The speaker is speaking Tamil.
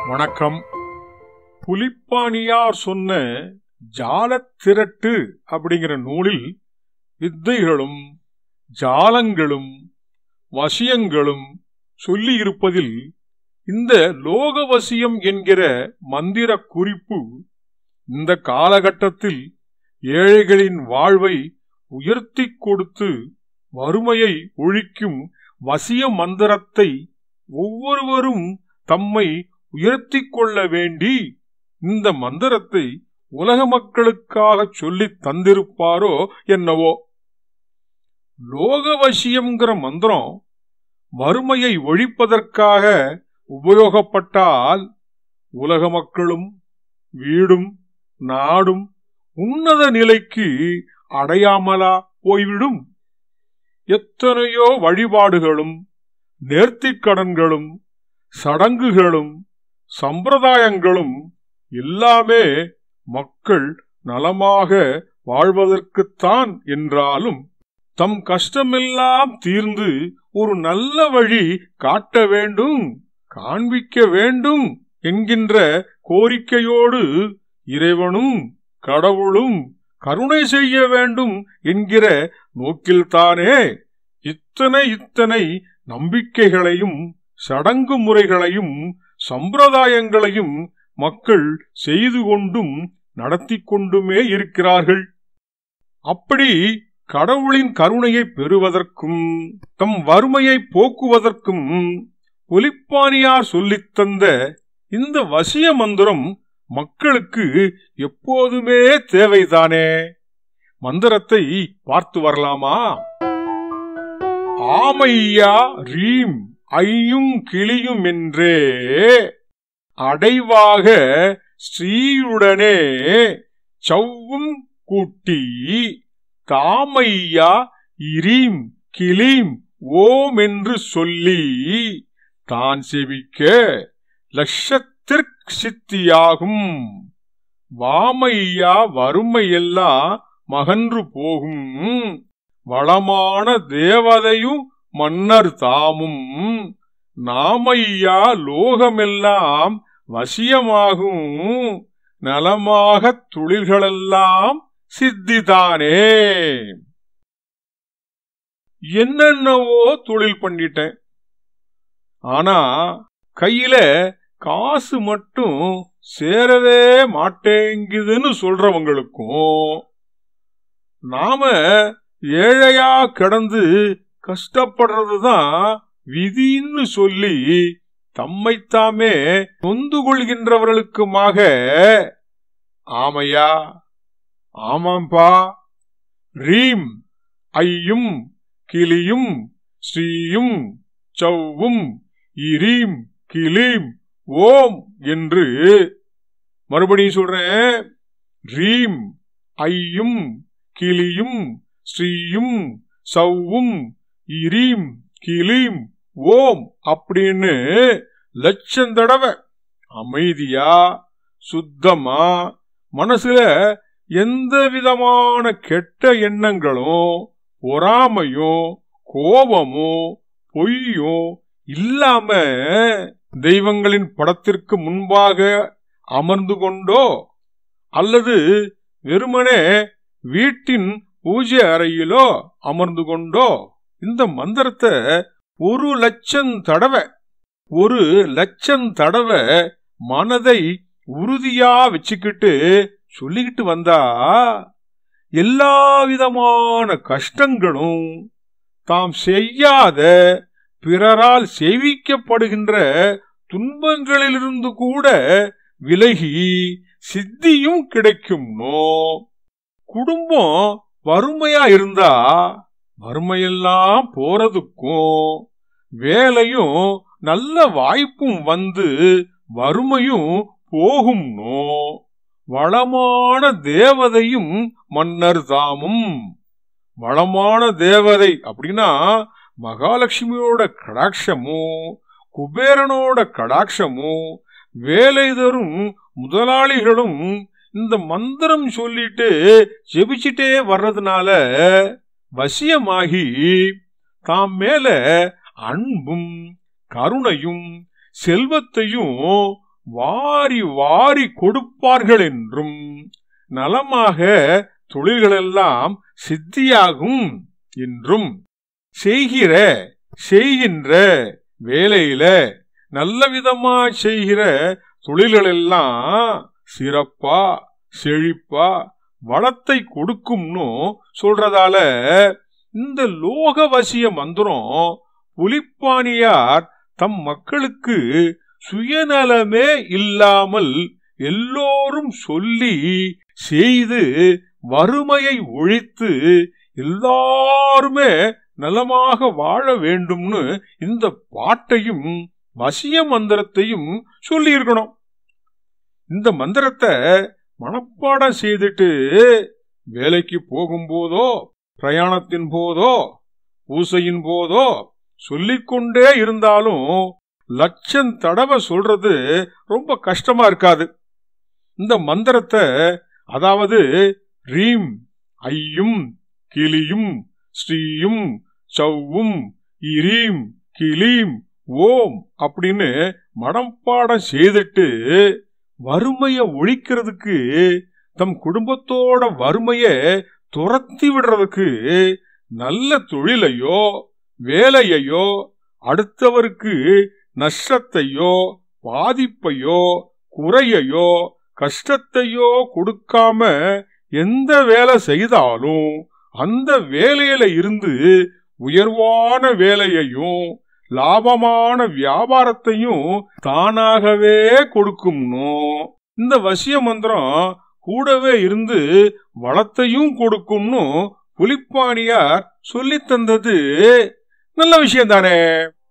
வணக்கம் புலிப்பாணியார் சொன்ன ஜாலத் திரட்டு அப்படிங்கிற நூலில் வித்தைகளும் ஜாலங்களும் வசியங்களும் சொல்லியிருப்பதில் இந்த லோகவசியம் என்கிற மந்திர குறிப்பு இந்த காலகட்டத்தில் ஏழைகளின் வாழ்வை உயர்த்தி கொடுத்து வறுமையை ஒழிக்கும் வசிய மந்திரத்தை ஒவ்வொருவரும் தம்மை உயர்த்தி கொள்ள வேண்டி இந்த மந்திரத்தை உலக மக்களுக்காக சொல்லித் தந்திருப்பாரோ என்னவோ லோகவசியம்ங்கிற மந்திரம் வறுமையை ஒழிப்பதற்காக உபயோகப்பட்டால் உலக மக்களும் வீடும் நாடும் உன்னத நிலைக்கு அடையாமலா போய்விடும் எத்தனையோ வழிபாடுகளும் நேர்த்திக்கடன்களும் சடங்குகளும் சம்பிரதாயங்களும் எல்லாமே மக்கள் நலமாக வாழ்வதற்குத்தான் என்றாலும் தம் கஷ்டமெல்லாம் தீர்ந்து ஒரு நல்ல வழி காட்ட வேண்டும் காண்பிக்க வேண்டும் என்கின்ற கோரிக்கையோடு இறைவனும் கடவுளும் கருணை செய்ய வேண்டும் என்கிற நோக்கில்தானே இத்தனை இத்தனை நம்பிக்கைகளையும் சடங்கு முறைகளையும் சம்பிரதாயங்களையும் மக்கள் செய்து கொண்டும் நடத்தி கொண்டுமே இருக்கிறார்கள் அப்படி கடவுளின் கருணையை பெறுவதற்கும் தம் வறுமையை போக்குவதற்கும் புலிப்பானியார் சொல்லித் தந்த இந்த வசிய மந்திரம் மக்களுக்கு எப்போதுமே தேவைதானே மந்திரத்தை பார்த்து வரலாமா ஆமையா ரீம் ஐயும் கிளியும் என்றே அடைவாக ஸ்ரீயுடனே சவ்வும் கூட்டி தாமையா இரீம் கிளீம் ஓம் என்று சொல்லி தான் செவிக்க லட்சத்திற்கு சித்தியாகும் வாமையா வறுமையெல்லாம் மகன்று போகும் வளமான தேவதையும் மன்னர் தாமும் நாமையா லோகமெல்லாம் வசியமாகும் நலமாக தொழில்களெல்லாம் சித்திதானே என்னென்னவோ தொழில் பண்ணிட்டேன் ஆனா கையில காசு மட்டும் சேரவே மாட்டேங்குதுன்னு சொல்றவங்களுக்கும் நாம ஏழையா கிடந்து கஷ்டப்படுறதுதான் விதின்னு சொல்லி தம்மைத்தாமே நொந்து கொள்கின்றவர்களுக்குமாக ஆமையா ஆமாம்பா ரீம் ஐயும் கிளியும் ஸ்ரீயும் சவ்வும் இரீம் கிளீம் ஓம் என்று மறுபடியும் சொல்றேன் ரீம் ஐயும் கிளியும் ஸ்ரீயும் சவ்வும் இரீம் கிளீம் ஓம் அப்படின்னு லட்சம் தடவை அமைதியா சுத்தமா மனசுல எந்த விதமான கெட்ட எண்ணங்களும் பொறாமையும் கோபமும் பொய்யும் இல்லாம தெய்வங்களின் படத்திற்கு முன்பாக அமர்ந்து கொண்டோ அல்லது வெறுமனே வீட்டின் பூஜை அறையிலோ அமர்ந்து கொண்டோ இந்த மந்திரத்தை ஒரு லட்சம் தடவை ஒரு லட்சம் தடவை மனதை உறுதியா வச்சுக்கிட்டு சொல்லிக்கிட்டு வந்தா எல்லா விதமான கஷ்டங்களும் தாம் செய்யாத பிறரால் செய்விக்கப்படுகின்ற துன்பங்களிலிருந்து கூட விலகி சித்தியும் கிடைக்கும்னோ குடும்பம் வறுமையா இருந்தா வறுமையெல்லாம் போறதுக்கும் வேலையும் நல்ல வாய்ப்பும் வந்து வறுமையும் போகும்னோ வளமான தேவதையும் மன்னர் தாமும் வளமான தேவதை அப்படின்னா மகாலட்சுமியோட கடாட்சமும் குபேரனோட கடாட்சமும் வேலை தரும் முதலாளிகளும் இந்த மந்திரம் சொல்லிட்டு ஜெபிச்சுட்டே வர்றதுனால வசியமாகி தாம் மேல அன்பும் கருணையும் செல்வத்தையும் வாரி வாரி கொடுப்பார்கள் என்றும் நலமாக தொழில்களெல்லாம் சித்தியாகும் என்றும் செய்கிற செய்கின்ற வேலையில நல்ல விதமா செய்கிற தொழில்களெல்லாம் சிறப்பா செழிப்பா வளத்தை கொடுக்கும்னு சொல்றதால இந்த லோகவசிய மந்திரம் புலிப்பாணியார் தம் மக்களுக்கு சுயநலமே இல்லாமல் எல்லோரும் சொல்லி செய்து வறுமையை ஒழித்து எல்லாருமே நலமாக வாழ வேண்டும்னு இந்த பாட்டையும் வசிய மந்திரத்தையும் சொல்லியிருக்கணும் இந்த மந்திரத்தை மனப்பாடம் செய்துட்டு வேலைக்கு போகும்போதோ பிரயாணத்தின் போதோ பூசையின் போதோ சொல்லிக்கொண்டே இருந்தாலும் லட்சம் தடவை சொல்றது ரொம்ப கஷ்டமா இருக்காது இந்த மந்திரத்தை அதாவது ரீம் ஐயும் கிளியும் ஸ்ரீயும் சவ்வும் இரீம் கிளீம் ஓம் அப்படின்னு மனப்பாடம் செய்துட்டு வறுமைய ஒழிக்கிறதுக்கு தம் குடும்பத்தோட வறுமைய துரத்தி விடுறதுக்கு நல்ல தொழிலையோ வேலையையோ அடுத்தவருக்கு நஷ்டத்தையோ பாதிப்பையோ குறையையோ கஷ்டத்தையோ கொடுக்காம எந்த வேலை செய்தாலும் அந்த வேலையில இருந்து உயர்வான வேலையையும் லாபமான வியாபாரத்தையும் தானாகவே கொடுக்கும்னோ இந்த வசிய மந்திரம் கூடவே இருந்து வளத்தையும் கொடுக்கும்னு புலிப்பாணியார் சொல்லி தந்தது நல்ல விஷயம் தானே